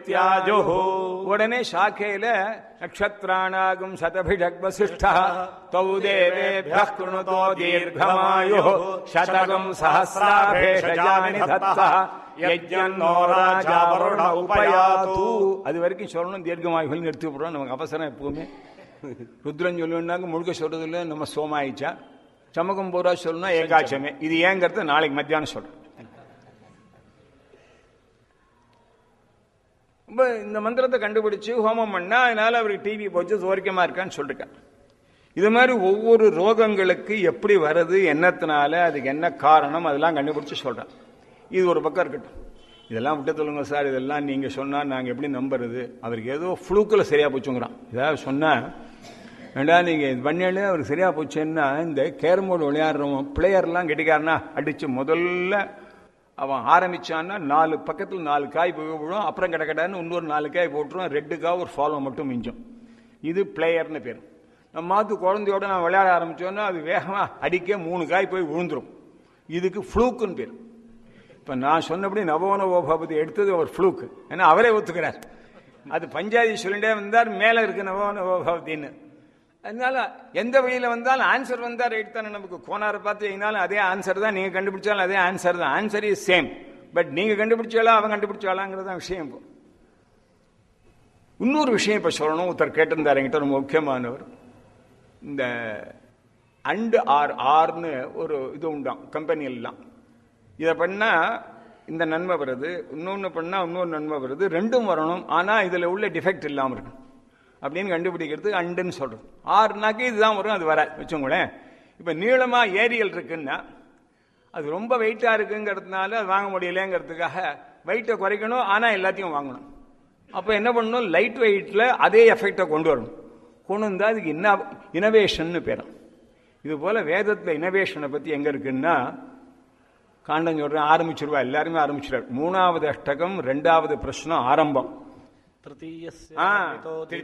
தியாஜுஹு உடனே சாக்கையில நக்ஷத்ராணாகும் சதபிஷக் வசிஷ்டா தௌ தேவேபியः கிருணுதோ தீர்க்கமாயுः சதகம் சஹசிராபேஷஜானி தத்தः யஜ்ஞன்னோ ராஜா வருண உபயாது அது வரைக்கும் சொல்லணும் தீர்க்கமாயுகள் நிறுத்தி விடுறோம் நமக்கு அவசரம் எப்பவுமே ருத்ரன் சொல்லுன்னாங்க முழுக்க சொல்றது இல்லை நம்ம சோமாயிச்சா சமகம் பூரா சொல்லணும் ஏகாட்சமே இது ஏங்கிறது நாளைக்கு மத்தியானம் சொல்றேன் இப்ப இந்த மந்திரத்தை கண்டுபிடிச்சு ஹோமம் பண்ணா அதனால அவருக்கு டிவி போச்சு சோரிக்கமா இருக்கான்னு சொல்லிருக்கான் இது மாதிரி ஒவ்வொரு ரோகங்களுக்கு எப்படி வருது என்னத்தினால அதுக்கு என்ன காரணம் அதெல்லாம் கண்டுபிடிச்சு சொல்றேன் இது ஒரு பக்கம் இருக்கட்டும் இதெல்லாம் விட்டு சொல்லுங்க சார் இதெல்லாம் நீங்க சொன்னா நாங்க எப்படி நம்புறது அவருக்கு ஏதோ ஃப்ளூக்கில் சரியா போச்சுங்கிறான் ஏதாவது சொன்னா வேண்டா நீங்க இது பண்ணாலே அவருக்கு சரியா போச்சுன்னா இந்த கேரம் போர்டு விளையாடுறவன் பிளேயர்லாம் கெட்டிக்காரனா அடிச்சு முதல்ல அவன் ஆரம்பிச்சான்னா நாலு பக்கத்தில் நாலு காய் போய் விழும் அப்புறம் கிட கிடன்னு இன்னொரு நாலு காய் போட்டுருவான் ரெட்டுக்காக ஒரு ஃபாலோ மட்டும் மிஞ்சும் இது பிளேயர்னு பேர் நம்ம மாத்து குழந்தையோட நான் விளையாட ஆரம்பிச்சோன்னா அது வேகமா அடிக்க மூணு காய் போய் விழுந்துரும் இதுக்கு ஃப்ளூக்குன்னு பேர் இப்ப நான் சொன்னபடி நவோன ஓபாபதி எடுத்தது ஒரு ஃப்ளூக்கு ஏன்னா அவரே ஒத்துக்கிறார் அது பஞ்சாதி சொல்லிட்டே வந்தார் மேல இருக்கு நவோன ஓபாபதின்னு அதனால எந்த வழியில வந்தாலும் ஆன்சர் வந்தா ரைட் தானே நமக்கு கோனாரை பார்த்து எங்கனாலும் அதே ஆன்சர் தான் நீங்க கண்டுபிடிச்சாலும் அதே ஆன்சர் தான் ஆன்சர் இஸ் சேம் பட் நீங்க கண்டுபிடிச்சாலா அவன் கண்டுபிடிச்சாலாங்கிறது தான் விஷயம் இப்போ இன்னொரு விஷயம் இப்ப சொல்லணும் ஒருத்தர் கேட்டிருந்தார் என்கிட்ட ரொம்ப முக்கியமானவர் இந்த அண்டு ஆர் ஆர்னு ஒரு இது உண்டாம் கம்பெனி எல்லாம் இதை பண்ணா இந்த நன்மை வருது இன்னொன்று பண்ணா இன்னொரு நன்மை வருது ரெண்டும் வரணும் ஆனா இதுல உள்ள டிஃபெக்ட் இல்லாமல் இருக்கணும் அப்படின்னு கண்டுபிடிக்கிறது அண்டுன்னு சொல்றது ஆறுனாக்கு இதுதான் வரும் அது வராது வச்சுங்களேன் இப்ப நீளமா ஏரியல் இருக்குன்னா அது ரொம்ப வெயிட்டா இருக்குங்கிறதுனால அது வாங்க முடியலங்கிறதுக்காக வெயிட்டை குறைக்கணும் ஆனா எல்லாத்தையும் வாங்கணும் அப்ப என்ன பண்ணணும் லைட் வெயிட்ல அதே எஃபெக்டை கொண்டு வரணும் கொண்டு வந்தா அதுக்கு இன்ன இனோவேஷன் பேரும் இது போல வேதத்துல இனோவேஷனை பத்தி எங்க இருக்குன்னா காண்டம் சொல்றேன் ஆரம்பிச்சிருவா எல்லாருமே ஆரம்பிச்சிருவார் மூணாவது அஷ்டகம் ரெண்டாவது பிரச்சனம் ஆரம்பம் तृतीयस्य ஆ, मितो